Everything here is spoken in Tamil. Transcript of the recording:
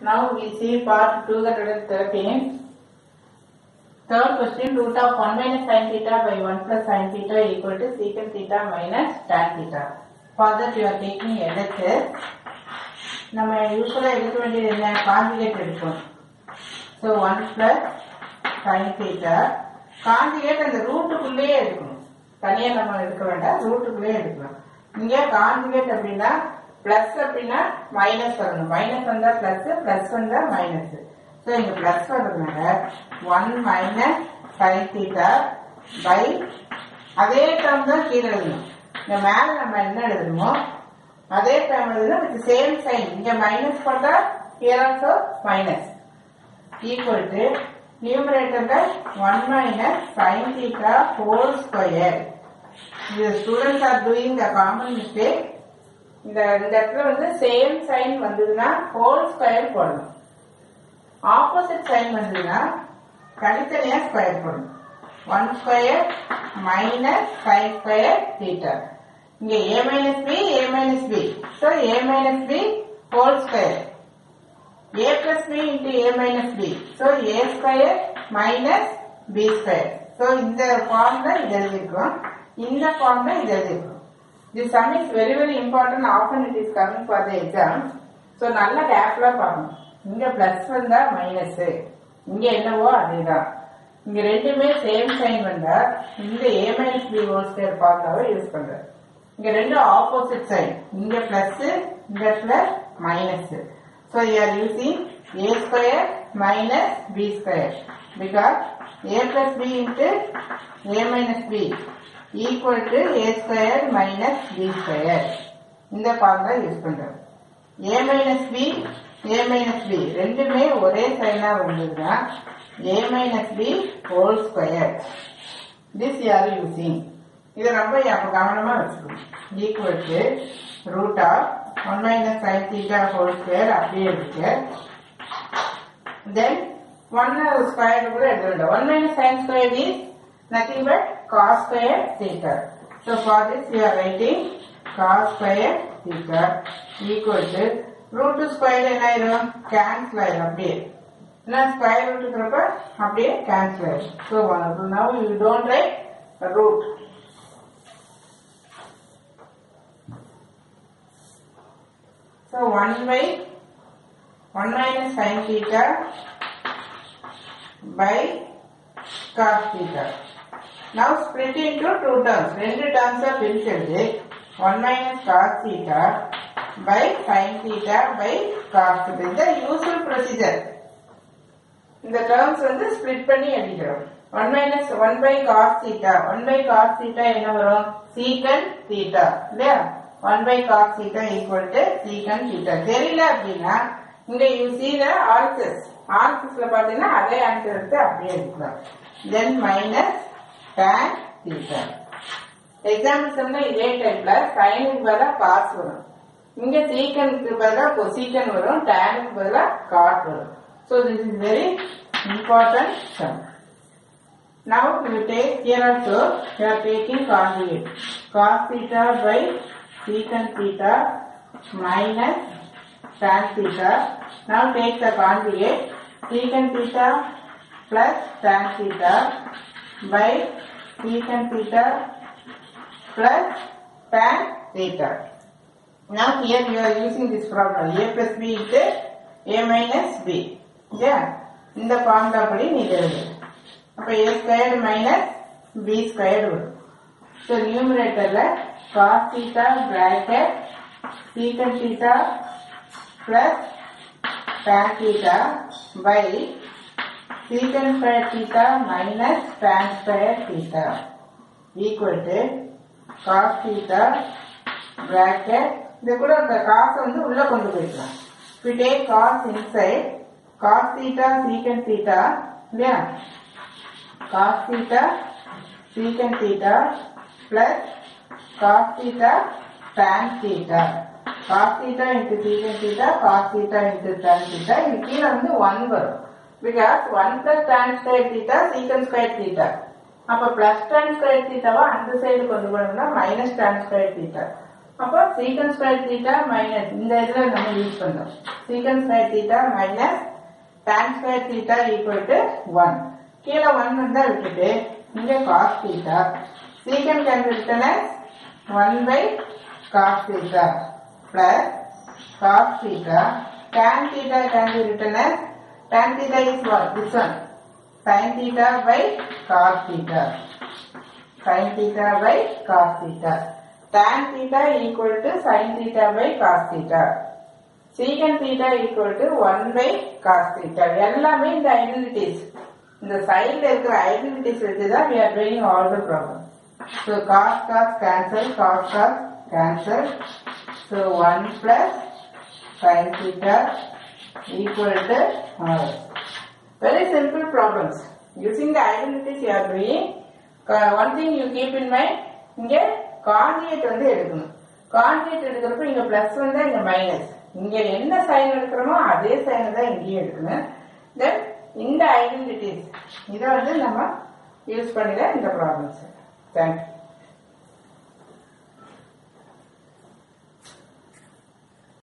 Now we see part 213. Third question, root of 1 minus sin theta by 1 plus sin theta equal to secant theta minus tan theta. For that you are taking LHS. நம்ம யூஸ்வலா எடுக்க வேண்டியது என்ன காஞ்சுகேட் எடுப்போம் so one plus sine theta conjugate அந்த ரூட்டுக்குள்ளேயே எடுக்கணும் தனியா நம்ம எடுக்க வேண்டாம் ரூட்டுக்குள்ளேயே எடுக்கலாம் இங்க காஞ்சுகேட் அப்படின்னா பிளஸ் அப்படின்னா மைனஸ் வரணும் மைனஸ் வந்தா பிளஸ் பிளஸ் வந்தா மைனஸ் ஸோ இங்க பிளஸ் வர்றதுனால one minus sine theta by அதே டேர்ம் தான் கீழே எழுதணும் இந்த மேல நம்ம என்ன எழுதணுமோ அதே டைம் எழுதணும் வித் சேம் சைன் இங்க மைனஸ் போட்டா here also minus equal to நியூமரேட்டர்ல one minus sine theta whole square இது students are doing the common mistake இந்த இந்த இடத்துல வந்து சேம் சைன் வந்ததுன்னா ஹோல் ஸ்கொயர் போடணும் ஆப்போசிட் சைன் வந்ததுன்னா தனித்தனியா ஸ்கொயர் போடணும் one square minus five square theta இங்க A minus B A minus B so A minus B whole square a plus b into a minus b. So a square minus b square. So இந்த ஃபார்ம்ல இது எழுதிருக்கோம் இந்த ஃபார்ம்ல இது எழுதிருக்கோம் the sum is very very important often it is coming for the exam so நல்ல கேப்ல பார்க்கணும் இங்க பிளஸ் வந்தா மைனஸ் இங்க என்னவோ அதேதான் இங்க ரெண்டுமே சேம் சைன் வந்தா இந்த A minus B whole square ஃபார்முலாவை யூஸ் பண்றேன் இங்க ரெண்டும் ஆப்போசிட் சைன் இங்க பிளஸ் இங்க plus minus So you are using a square minus b square because a plus b into a minus b equal to a square minus b square. இந்த ஃபார்முலா யூஸ் பண்றோம் a minus b a minus b ரெண்டுமே ஒரே சைனா வந்ததுன்னா a minus b whole square this you are using இதை ரொம்ப அப்ப கவனமா வச்சுக்கணும் equal to root of one minus sine theta whole square அப்படியே இருக்கு தென் ஒன் ஸ்கொயர் கூட எடுக்க வேண்டாம் one minus sine square is nothing but cos square theta so for this you are writing cos square theta equal to root square என்ன ஆயிரும் கேன்சல் ஆயிரும் அப்படியே ஏன்னா ஸ்கொயர் ரூட்டுங்கிறப்ப அப்படியே கேன்சல் ஆயிரும் so now you don't write root So 1 by 1 minus sin theta by cos theta. Now split into two terms. ரெண்டு terms are பிரிக்கிறது 1 minus cos theta by sin theta by cos theta. இந்த usual procedure. இந்த terms வந்து split பண்ணி எழுதிக்கிறோம் 1 minus 1 by cos theta 1 by cos theta என்ன வரும் secant theta இல்லையா 1 by cos theta equal to secant theta தெரியல அப்படின்னா இங்க you see the answers answersல பாத்தீங்கன்னா அதே ஆன்சர் எடுத்து அப்படியே எடுக்கலாம் then minus tan theta example சொன்னா இதே டைப்ல சைனுக்கு பதிலா காஸ் வரும் இங்க சீக்கனுக்கு பதிலா கொசீக்கன் வரும் டேனுக்கு பதிலா காட் வரும் so this is very important sum Now we take here also we are taking conjugate cos theta by secant theta minus tan theta. Now take the conjugate secant theta plus tan theta by secant theta plus tan theta. Now here you are using this problem a plus b into a minus b. Yeah. இந்த ஃபார்முலா படி நீ எழுது அப்ப a squared minus B squared வரும் ஸோ நியூமரேட்டர்ல cos theta bracket secant theta plus tan theta by secant square theta minus tan square theta equal to cos theta bracket இது கூட அந்த காசை வந்து உள்ள கொண்டு போய்க்கலாம் if we take cos inside cos theta secant theta இல்லையா cos theta secant theta plus cos theta tan theta cos theta into secant theta cos theta into tan theta இது கீழே வந்து 1 வரும் because 1 plus tan square theta secant square theta அப்ப plus tan square theta வா அந்த சைடு கொண்டு போனோம்னா minus tan square theta அப்போ சீக்கன் ஸ்கொயர் தீட்டா மைனஸ் இந்த இதுல நம்ம யூஸ் பண்றோம் secant square theta minus tan square theta equal to one கீழே ஒன் வந்தா விட்டுட்டு இங்க cos theta secant can be written as one by cos theta plus cos theta tan theta can be written as tan theta is what this one sin theta by cos theta sin theta by cos theta tan theta equal to sin theta by cos theta secant theta equal to 1 by cos theta எல்லாமே இந்த ஐடென்டிட்டிஸ் இந்த சைடுல இருக்கிற ஐடென்டிட்டிஸ் வச்சு தான் we are doing all the problem so cos cos cancel cos cos cancel so 1 plus sin theta equal to r very simple problems using the identities you are doing uh, one thing you keep in mind இங்க கான்ஜுகேட் வந்து எடுக்கணும் கான்ஜுகேட் எடுக்கிறப்ப இங்க பிளஸ் வந்தா இங்க மைனஸ் இங்க என்ன சைன் எடுக்கிறோமோ அதே சைன் தான் இங்கேயும் எடுக்கணும் தென் இந்த ஐடென்டிட்டிஸ் இதை வந்து நம்ம யூஸ் பண்ணி தான் இந்த ப்ராப்ளம்ஸ் தேங்க்யூ